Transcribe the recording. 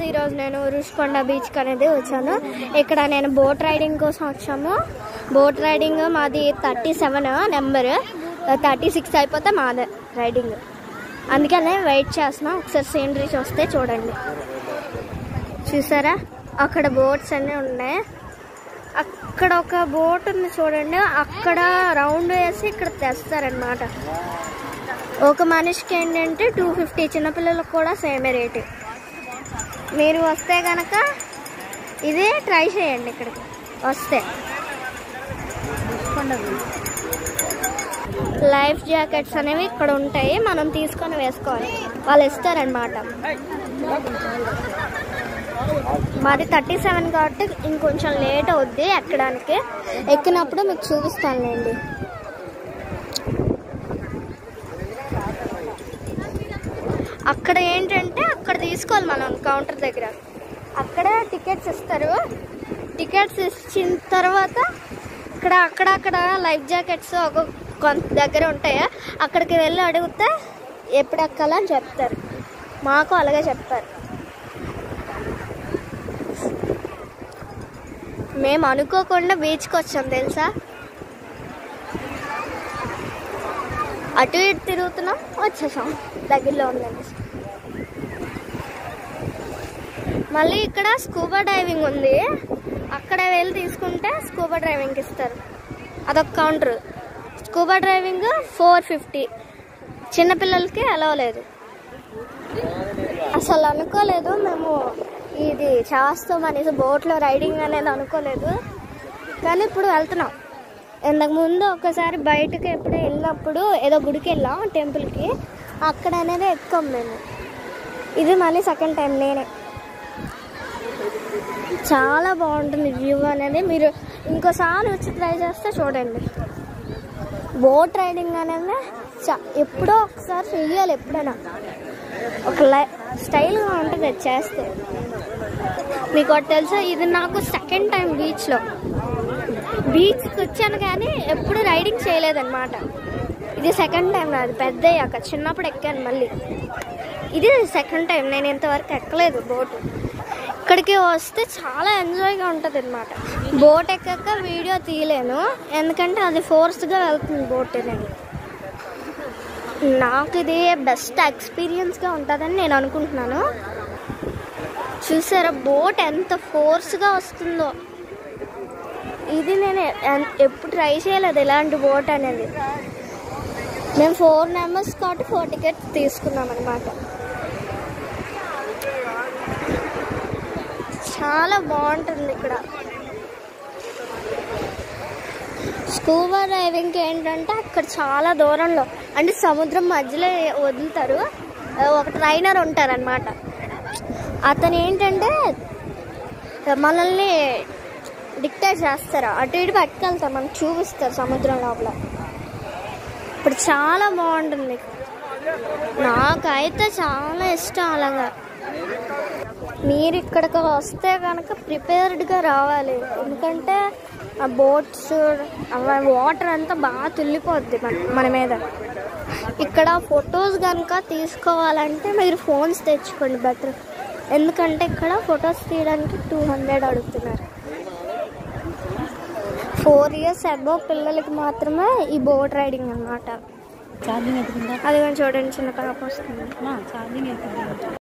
ఈరోజు నేను రుషికొండ బీచ్కి అనేది వచ్చాను ఇక్కడ నేను బోట్ రైడింగ్ కోసం వచ్చాము బోట్ రైడింగ్ మాది thirty seven number thirty six అయిపోతే మాదే రైడింగ్ అందుకనే వెయిట్ చేస్తున్నాం ఒకసారి సీనరీ చూస్తే చూడండి చూసారా అక్కడ బోట్స్ అన్నీ ఉన్నాయి అక్కడ ఒక బోట్ ఉంది చూడండి అక్కడ రౌండ్ వేసి ఇక్కడ తెస్తారనమాట ఒక మనిషికి ఏంటంటే టూ ఫిఫ్టీ చిన్నపిల్లలకు కూడా సేమే రేటు మీరు వస్తే కనుక ఇది ట్రై చేయండి ఇక్కడికి వస్తే లైఫ్ జాకెట్స్ అనేవి ఇక్కడ ఉంటాయి మనం తీసుకొని వేసుకోవాలి వాళ్ళు ఇస్తారనమాట మాది థర్టీ సెవెన్ కాబట్టి ఇంకొంచెం లేట్ అవుద్ది ఎక్కడానికి ఎక్కినప్పుడు మీకు చూపిస్తానులేండి అక్కడ ఏంటంటే అక్కడ తీసుకోవాలి మనం కౌంటర్ దగ్గర అక్కడ టికెట్స్ ఇస్తారు టికెట్స్ ఇచ్చిన తర్వాత ఇక్కడ అక్కడక్కడ లైఫ్ జాకెట్స్ ఒక కొంత దగ్గర ఉంటాయి అక్కడికి వెళ్ళి అడిగితే ఎప్పుడు ఎక్కాలని చెప్తారు మాకు అలాగే చెప్తారు మేము అనుకోకుండా బీచ్కి వచ్చాం తెలుసా అటు ఇటు తిరుగుతున్నాం వచ్చేసాం దగ్గరలో ఉందండి మళ్ళీ ఇక్కడ స్కూబా డైవింగ్ ఉంది అక్కడ వెళ్ళి తీసుకుంటే స్కూబా డ్రైవింగ్కి ఇస్తారు అదొక counter scuba driving four fifty చిన్నపిల్లలకి అలవ లేదు అసలు అనుకోలేదు మేము ఇది చేస్తాం అనేసి బోట్లో రైడింగ్ అనేది అనుకోలేదు కానీ ఇప్పుడు వెళ్తున్నాం ఇంతకు ముందు ఒకసారి బయటకు ఎప్పుడో వెళ్ళినప్పుడు ఏదో గుడికి వెళ్ళాం టెంపుల్కి అక్కడ అనేది ఎక్కాం మేము ఇది మళ్ళీ సెకండ్ టైం నేనే చాలా బాగుంటుంది వ్యూ అనేది మీరు ఇంకోసారి వచ్చి ట్రై చేస్తే చూడండి బోట్ రైడింగ్ అనేది చా- ఎప్పుడో ఒకసారి చెయ్యాలి ఎప్పుడైనా ఒక లై స్టైల్గా ఉంటుంది అది చేస్తే మీకు ఒకటి తెలుసా ఇది నాకు సెకండ్ టైం బీచ్లో బీచ్కి వచ్చాను కానీ ఎప్పుడు రైడింగ్ చేయలేదన్నమాట ఇది సెకండ్ టైం నాది పెద్ద అయ్యాక చిన్నప్పుడు ఎక్కాను మళ్ళీ ఇది సెకండ్ టైం నేను ఇంతవరకు ఎక్కలేదు బోటు ఇక్కడికి వస్తే చాలా ఎంజాయ్గా ఉంటుంది అనమాట బోట్ ఎక్కాక వీడియో తీయలేను ఎందుకంటే అది ఫోర్స్గా వెళ్తుంది బోట్ అనేది నాకు ఇది బెస్ట్ ఎక్స్పీరియన్స్గా ఉంటుందని నేను అనుకుంటున్నాను చూసారా బోట్ ఎంత ఫోర్స్గా వస్తుందో ఇది నేను ఎన్- ఎప్పుడు ట్రై చేయలేదు ఇలాంటి బోట్ అనేది మేము ఫోర్ మెంబర్స్ కాబట్టి ఫోర్ టికెట్స్ తీసుకున్నాం అనమాట చాలా బాగుంటుంది ఇక్కడ స్కూబా డ్రైవింగ్కి ఏంటంటే అక్కడ చాలా దూరంలో అంటే సముద్రం మధ్యలో వదులుతారు ఆ, ఒక ట్రైనర్ ఉంటారనమాట అతను ఏంటంటే మనల్ని డిక్టేట్ చేస్తారు అటు ఇటు పట్టుకెళ్తారు మనకు చూపిస్తారు సముద్రం లోపల ఇప్పుడు చాలా బాగుంటుంది నాకైతే చాలా ఇష్టం అలాగా మీరు ఇక్కడికి వస్తే కనుక ప్రిపేర్డ్గా రావాలి ఎందుకంటే ఆ బోట్స్ వాటర్ అంతా బాగా తుల్లిపోద్ది మన మన మీద ఇక్కడ ఫొటోస్ కనుక తీసుకోవాలంటే మీరు ఫోన్స్ తెచ్చుకోండి బెటర్ ఎందుకంటే ఇక్కడ ఫొటోస్ తీయడానికి టూ హండ్రెడ్ అడుగుతున్నారు ఫోర్ ఇయర్స్ అబో పిల్లలకి మాత్రమే ఈ బోట్ రైడింగ్ అన్నమాట ఛార్జింగ్ ఎత్తుకుందా అది కొంచెం చూడండి చిన్న పాప వస్తుంది ఛార్జింగ్ ఎత్తుకుందా